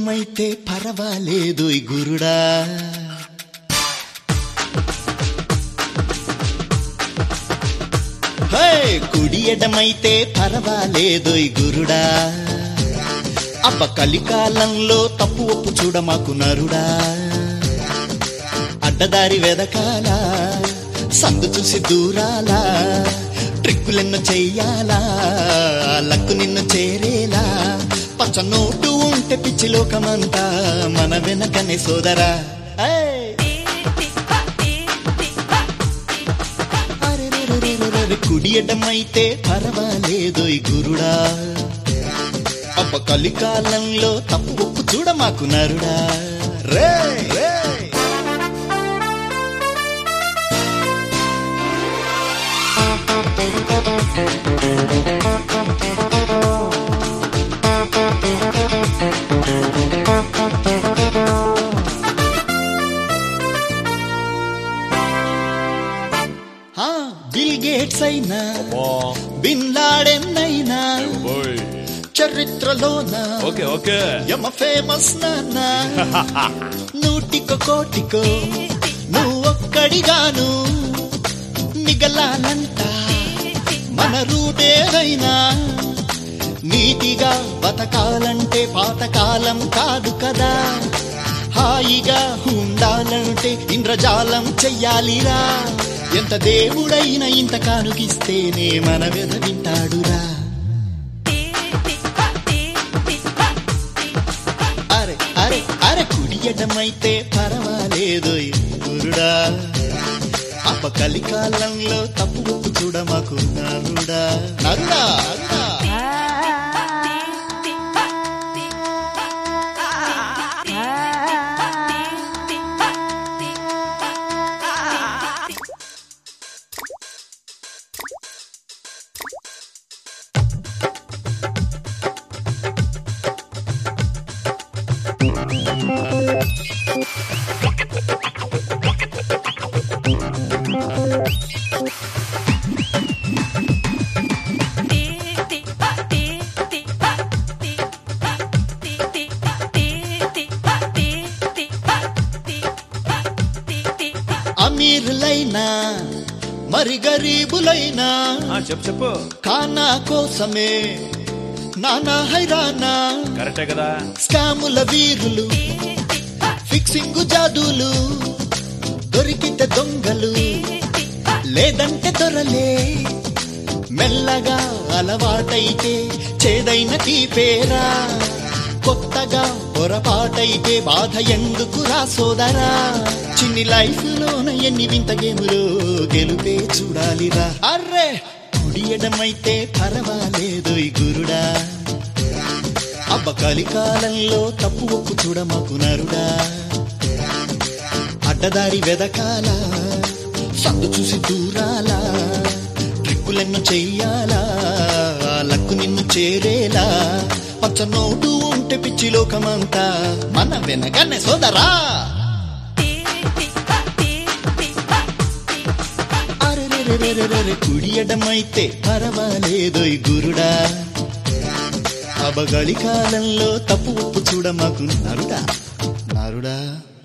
ఎడమైతే పర్వాలేదు ఈ గురుడా హే, కుడి ఎడమైతే పర్వాలేదు ఈ గురుడా అబ్బ కలికాలంలో తప్పు ఒప్పు చూడ మాకు నరుడా అడ్డదారి వెదకాలా సందు చూసి దూరాలా ట్రిక్కులెన్నో చెయ్యాలా లక్కు నిన్ను చేరేలా పచ్చ నోటు ఉంటే పిచ్చి లోకమంతా మన వెనకనే సోదరా ఏయ్! అరెరెరెరెరెరె, కుడి ఎడమైతే పర్వాలేదు ఈ గురుడా అప్ప కలికాలంలో తప్పు ఒప్పు చూడ మాకు నరుడా రే రే ఆ, బిల్ గేట్స్ అయినా బిన్ లాడెన్ అయినా చరిత్రలోన ఓకే ఓకే యమ ఫేమస్ నాన్న నూటికో కోటికో నువ్వు ఒక్కడిగాను మిగలాలంట మన రూటేదైనా నీతిగా బతకాలంటే పాతకాలం కాదు కదా హాయిగా ఉండాలంటే ఇంద్రజాలం చెయ్యాలిరా ఎంత దేవుడైనా ఇంత కానుకిస్తేనే మన వెద వింటాడురా అరే అరే అరే కుడియడమైతే పర్వాలేదు గురుడా అప్ప కలికాలంలో తప్పు ఒప్పు చూడ మాకు నరుడా నరుడా నరుడా. అమీరులైనా మరి గరీబులైనా ఆ, చెప్పు చెప్పు కానా కోసమే నానా హైరానా కరెక్టే కదా స్కాముల వీరులు ఫిక్సింగ్ జాదులు దొరికితే దొంగలు లేదంటే దొరలే మెల్లగా అలవాటైతే చేదైన తీపేరా కొత్తగా పొరపాటైతే బాధ ఎందుకు రా సోదరా చిన్ని లైఫ్ లోన ఎన్ని వింత గేములు గెలుపే చూడాలిరా అర్రే కుడి ఎడమైతే పర్వాలేదు ఈ గురుడా అబ్బ కలికాలంలో తప్పు ఒప్పు చూడ మాకు నరుడా అడ్డదారి వెదకాల సందు చూసి దూరాలా ట్రిక్కులెన్నో చెయ్యాలా ఆ లక్కు నిన్ను చేరేలా పచ్చ నోటు ఉంటే పిచ్చి లోకమంతా మన వెనకనే సోదరా అరెరెరెరెరెరె, కుడి ఎడమైతే పర్వాలేదు ఈ గురుడా అబగళి కాలంలో తప్పు ఉప్పు చూడ మాకు నరుడా నరుడా